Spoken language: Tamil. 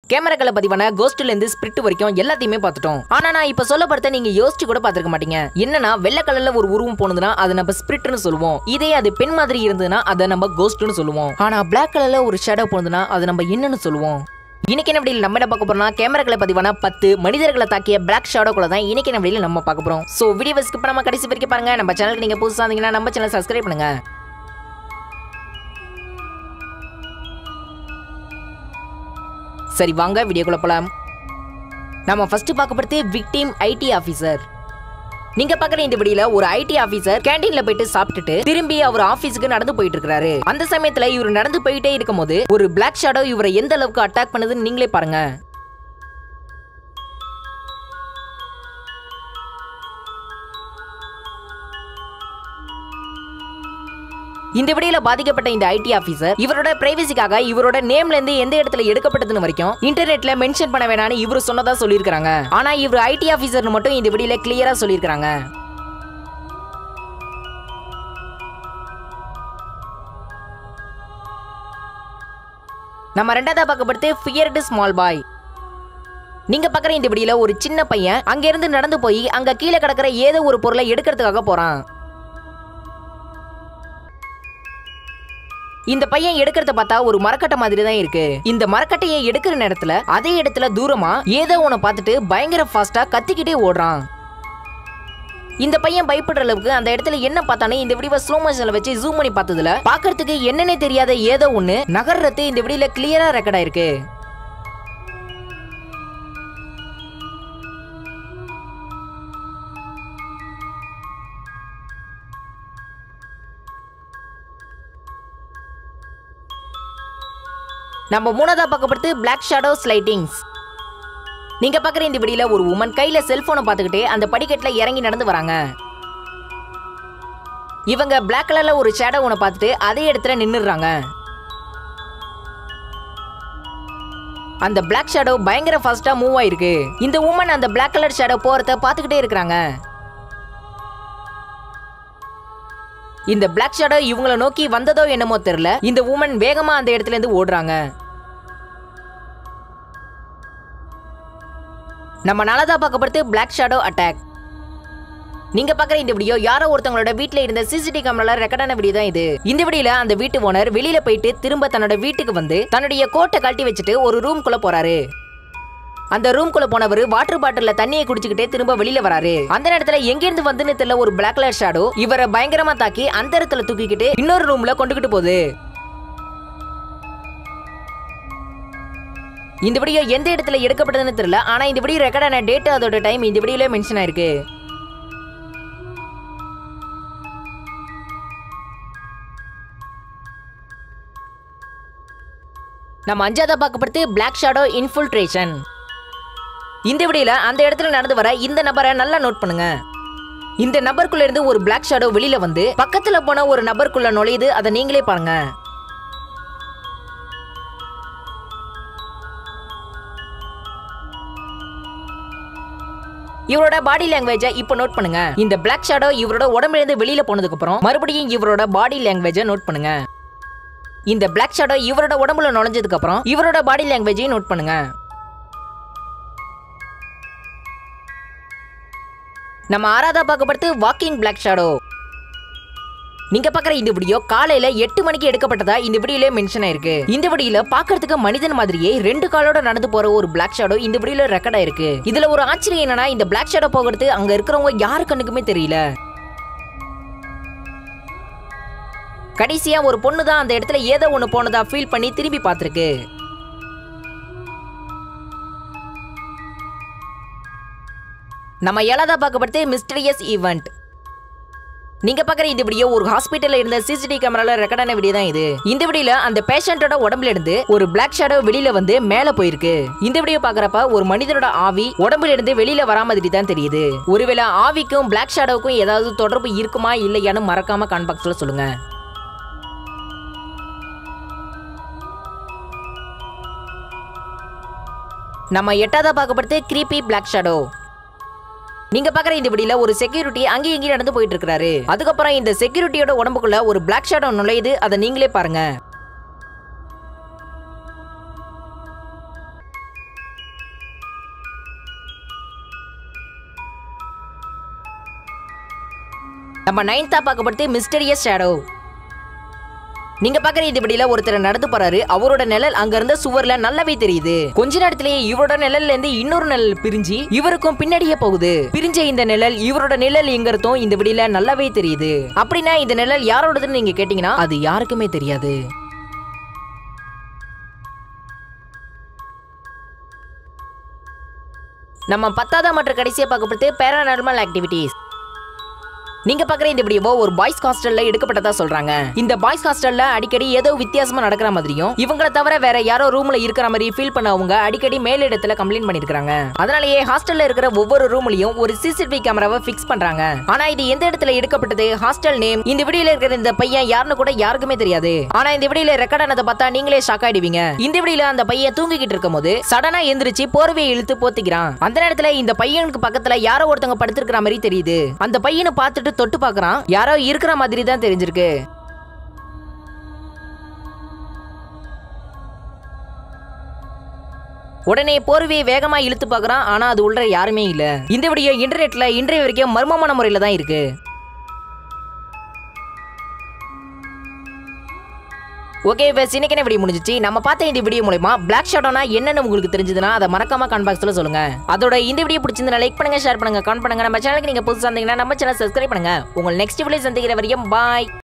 கேமராக்களை பதிவான கோஸ்ட்ல இருந்து ஸ்பிரிட் வரைக்கும் எல்லாத்தையுமே பார்த்துட்டோம் ஆனா நான் இப்ப சொல்ல படுத்த நீங்க யோசிச்சு கூட பார்த்திருக்க மாட்டீங்க என்னன்னா வெள்ளை கலர்ல ஒரு உருவம் போனதுன்னா அதை நம்ம ஸ்பிரிட்னு சொல்லுவோம் இதே அது பெண் மாதிரி இருந்ததுன்னா அதை நம்ம கோஸ்ட்னு சொல்லுவோம் ஆனா பிளாக் கலர்ல ஒரு ஷேடோ போனதுன்னா அதை நம்ம என்னன்னு சொல்லுவோம் இன்னைக்கு என்ன வீடியோல நம்ம என்ன பார்க்க போறோம்னா கேமராக்களை பதிவான பத்து மனிதர்களை தாக்கிய பிளாக் ஷேடோக்குள்ள தான் இன்னைக்கு என்ன வீடியோல நம்ம பார்க்க போறோம் சோ வீடியோ ஸ்கிப் பண்ணாம கடைசி வரைக்கும் பாருங்க நம்ம சேனலுக்கு நீங்க புதுசா இருந்தீங்கன்னா நம்ம சேனல் சப்ஸ்கிரைப் பண்ணுங்க சரி வாங்க வீடியோக்குள்ள போலாம் நம்ம ஃபர்ஸ்ட் பார்க்க போறது விக்டிம் ஐடி ஆபீசர் நீங்க பாக்குற இந்த வீடியோல ஒரு ஐடி ஆபீசர் கேண்டீன்ல போயிட்டு சாப்பிட்டுட்டு திரும்பி அவர் ஆபீஸ்க்கு நடந்து போயிட்டு இருக்காரு அந்த சமயத்துல இவர் நடந்து போயிட்டே இருக்கும்போது ஒரு பிளாக் ஷேடோ இவரை எந்த அளவுக்கு அட்டாக் பண்ணுதுன்னு நீங்களே பாருங்க இந்த வீடியோல பாதிக்கப்பட்ட இந்த ஐடி ஆபீசர் இவரோட பிரைவசிக்காக இவரோட நேம்ல இருந்து எந்த இடத்துல எடுக்கப்பட்டதுன்னு வரைக்கும் இன்டர்நெட்ல மென்ஷன் பண்ண வேணாம்னு இவரு சொன்னதா சொல்லியிருக்காங்க ஆனா இவர் ஐடி ஆபீசர்னு மட்டும் இந்த வீடியோல கிளியரா சொல்லியிருக்காங்க நம்ம ரெண்டாவதா பார்க்கப்படுத்து ஃபியர்டு ஸ்மால் பாய் நீங்க பாக்குற இந்த வீடியோல ஒரு சின்ன பையன் அங்க இருந்து நடந்து போய் அங்க கீழே கிடக்கிற ஏதோ ஒரு பொருளை எடுக்கிறதுக்காக போறான் இந்த பையன் எடுக்கிறத பார்த்தா ஒரு மரக்கட்டை மாதிரி தான் இருக்கு இந்த மரக்கட்டையை எடுக்கிற நேரத்துல அதே இடத்துல தூரமா ஏதோ ஒண்ண பார்த்துட்டு பயங்கர ஃபாஸ்டா கத்திக்கிட்டே ஓடுறான் இந்த பையன் பயப்படுற அளவுக்கு அந்த இடத்துல என்ன பார்த்தானே இந்த வீடியோ ஸ்லோ மோஷன்ல வச்சு ஜூம் பண்ணி பார்த்ததுல பாக்குறதுக்கு என்னன்னே தெரியாத ஏதோ ஒண்ணு நகர்றது இந்த வீடியோல கிளியரா ரெக்கார்ட் ஆயிருக்கு நம்ம மூணாவதா பார்க்கப்படுது பிளாக் ஷேடோ ஸ்லைட்டிங்ஸ் நீங்க பாக்குற இந்த வீடியோல ஒரு உமன் கையில செல்போனை பார்த்துக்கிட்டே அந்த படிக்கட்டுல இறங்கி நடந்து வராங்க இவங்க பிளாக் கலர்ல ஒரு ஷேடோ ஒன்று பார்த்துட்டு அதே இடத்துல நின்னுடுறாங்க அந்த பிளாக் ஷேடோ பயங்கர ஃபாஸ்டா மூவ் ஆயிருக்கு இந்த உமன் அந்த பிளாக் கலர் ஷேடோ போறத பார்த்துக்கிட்டே இருக்கிறாங்க இந்த பிளாக் ஷேடோ இவங்கள நோக்கி வந்ததோ என்னமோ தெரியல இந்த உமன் வேகமா அந்த இடத்துல இருந்து ஓடுறாங்க நம்ம நல்லதா பார்க்கப்படுது பிளாக் ஷேடோ அட்டாக் நீங்க பாக்குற இந்த வீடியோ யாரோ ஒருத்தவங்களோட வீட்ல இருந்த சிசிடிவி கேமரால ரெக்கார்டான வீடியோ தான் இது இந்த வீடியோல அந்த வீட்டு ஓனர் வெளியில போயிட்டு திரும்ப தன்னோட வீட்டுக்கு வந்து தன்னுடைய கோட்டை கழட்டி வச்சுட்டு ஒரு ரூம்குள்ள போறாரு அந்த ரூம்குள்ள போனவர் வாட்டர் பாட்டில்ல தண்ணியை குடிச்சுக்கிட்டே திரும்ப வெளியில வராரு அந்த நேரத்துல எங்க இருந்து வந்துன்னு தெரியல ஒரு பிளாக் கலர் ஷேடோ இவரை பயங்கரமா தாக்கி அந்த இடத்துல தூக்கிக்கிட்டு இன்னொரு ரூம்ல கொண்டுகிட்டு போகுது இந்த வீடியோ எந்த இடத்துல எடுக்கப்பட்டதுன்னு தெரியல ஆனா இந்த வீடியோ ரெக்கார்டான டேட் அதோட டைம் இந்த வீடியோல மென்ஷன் ஆயிருக்கு நம்ம அஞ்சாவதா பார்க்கப்படுது பிளாக் ஷேடோ இன்ஃபில்ட்ரேஷன் இந்த வீடியோல அந்த இடத்துல நடந்து வர இந்த நபரை நல்லா நோட் பண்ணுங்க இந்த நபருக்குள்ள இருந்து ஒரு பிளாக் ஷேடோ வெளியில வந்து பக்கத்துல போன ஒரு நபருக்குள்ள நுழையுது அதை நீங்களே பாருங்க இவரோட பாடி லாங்குவேஜை இப்போ நோட் பண்ணுங்க இந்த பிளாக் ஷேடோ இவரோட உடம்புல இருந்து வெளியில போனதுக்கு அப்புறம் மறுபடியும் இவரோட பாடி லாங்குவேஜை நோட் பண்ணுங்க இந்த பிளாக் ஷேடோ இவரோட உடம்புல நுழைஞ்சதுக்கு அப்புறம் இவரோட பாடி லாங்குவேஜையும் நோட் பண்ணுங்க நம்ம ஆறாவதா பார்க்கப்படுது வாக்கிங் பிளாக் ஷேடோ நீங்க பாக்குற இந்த வீடியோ காலையில எட்டு மணிக்கு எடுக்கப்பட்டதா இந்த வீடியோல மென்ஷன் ஆயிருக்கு இந்த வீடியோல பாக்குறதுக்கு மனிதன் மாதிரியே ரெண்டு காலோட நடந்து போற ஒரு பிளாக் ஷேடோ இந்த வீடியோல ரெக்கார்ட் ஆயிருக்கு இதுல ஒரு ஆச்சரியம் என்னன்னா இந்த பிளாக் ஷேடோ போகிறது அங்க இருக்கிறவங்க யாரு கண்ணுக்குமே தெரியல கடைசியா ஒரு பொண்ணு தான் அந்த இடத்துல ஏதோ ஒண்ணு போனதா ஃபீல் பண்ணி திரும்பி பார்த்திருக்கு நம்ம ஏழாவதா பார்க்கப்படுது மிஸ்டரியஸ் ஈவெண்ட் நீங்க பாக்குற இந்த வீடியோ ஒரு ஹாஸ்பிட்டல்ல இருந்த சிசிடிவி கேமரால ரெக்கார்டான வீடியோ தான் இது இந்த வீடியோல அந்த பேஷண்டோட உடம்புல இருந்து ஒரு பிளாக் ஷேடோ வெளியில வந்து மேல போயிருக்கு இந்த வீடியோ பாக்குறப்ப ஒரு மனிதனோட ஆவி உடம்புல இருந்து வெளியில வரா மாதிரி தான் தெரியுது ஒருவேளை ஆவிக்கும் பிளாக் ஷேடோவுக்கும் ஏதாவது தொடர்பு இருக்குமா இல்லையான்னு மறக்காம கான் பாக்ஸ்ல சொல்லுங்க நம்ம எட்டாவதா பார்க்கப்படுது கிரீப்பி பிளாக் ஷேடோ நீங்க பாக்குற இந்த வீடியோல ஒரு செக்யூரிட்டி அங்கேயும் இங்கேயும் நடந்து போயிட்டு இருக்காரு அதுக்கப்புறம் இந்த செக்யூரிட்டியோட உடம்புக்குள்ள ஒரு பிளாக் ஷேடோ நுழையுது அதை நீங்களே பாருங்க நம்ம நைன்த்தா பார்க்கப்படுத்து மிஸ்டரியஸ் ஷேடோ நீங்க பாக்குற இந்த படியில ஒருத்தர் நடந்து போறாரு அவரோட நிழல் அங்க இருந்த சுவர்ல நல்லாவே தெரியுது கொஞ்ச நேரத்திலேயே இவரோட நிழல்ல இருந்து இன்னொரு நிழல் பிரிஞ்சு இவருக்கும் பின்னாடியே போகுது பிரிஞ்ச இந்த நிழல் இவரோட நிழல் எங்க இருந்தும் இந்த படியில நல்லாவே தெரியுது அப்படின்னா இந்த நிழல் யாரோடதுன்னு நீங்க கேட்டீங்கன்னா அது யாருக்குமே தெரியாது நம்ம பத்தாவது மற்றும் கடைசியா பார்க்கப்படுது பேராநார்மல் ஆக்டிவிட்டீஸ் நீங்க பாக்குற இந்த வீடியோவோ ஒரு பாய்ஸ் ஹாஸ்டல்ல எடுக்கப்பட்டதா சொல்றாங்க இந்த பாய்ஸ் ஹாஸ்டல்ல அடிக்கடி ஏதோ வித்தியாசமா நடக்கிற மாதிரியும் இவங்கள தவிர வேற யாரோ ரூம்ல இருக்கிற மாதிரி ஃபீல் பண்ணவங்க அடிக்கடி மேலிடத்துல கம்ப்ளைண்ட் பண்ணிருக்காங்க அதனாலேயே ஹாஸ்டல்ல இருக்கிற ஒவ்வொரு ரூம்லயும் ஒரு சிசிடிவி கேமராவை ஃபிக்ஸ் பண்றாங்க ஆனா இது எந்த இடத்துல எடுக்கப்பட்டது ஹாஸ்டல் நேம் இந்த வீடியோல இருக்கிற இந்த பையன் யாருன்னு கூட யாருக்குமே தெரியாது ஆனா இந்த வீடியோல ரெக்கார்ட் ஆனதை பார்த்தா நீங்களே ஷாக் ஆயிடுவீங்க இந்த வீடியோல அந்த பையன் தூங்கிக்கிட்டு இருக்கும் போது சடனா எந்திரிச்சு போர்வையை இழுத்து போத்திக்கிறான் அந்த நேரத்துல இந்த பையனுக்கு பக்கத்துல யாரோ ஒருத்தவங்க படுத்திருக்கிற மாதிரி தெரியுது அந்த பையனை பார்த்துட்டு தொட்டு பார்க்கறான் யாரோ இருக்கிற மாதிரி தான் தெரிஞ்சிருக்கு உடனே போர்வையை வேகமா இழுத்து பார்க்கறான் ஆனா அது உள்ள யாருமே இல்ல இந்த வீடியோ இன்டர்நெட்ல இன்றைய வரைக்கும் மர்மமான முறையில தான் இருக்கு ஓகே இப்போ இன்னைக்கு வீடியோ முடிஞ்சிச்சு நம்ம பார்த்த இந்த வீடியோ மூலமா பிளாக் ஷாடோனா என்னன்னு உங்களுக்கு தெரிஞ்சதுன்னா அதை மறக்காம கமெண்ட் பாக்ஸ்ல சொல்லுங்க அதோட இந்த வீடியோ பிடிச்சிருந்தா லைக் பண்ணுங்க ஷேர் பண்ணுங்க கமெண்ட் பண்ணுங்க நம்ம சேனலுக்கு நீங்க புதுசா இருந்தீங்கன்னா நம்ம சேனல் சப்ஸ்கிரைப் பண்ணுங்க உங்கள் நெக்ஸ்ட் வீடியோ சந்திக்கிற வரையும் பாய்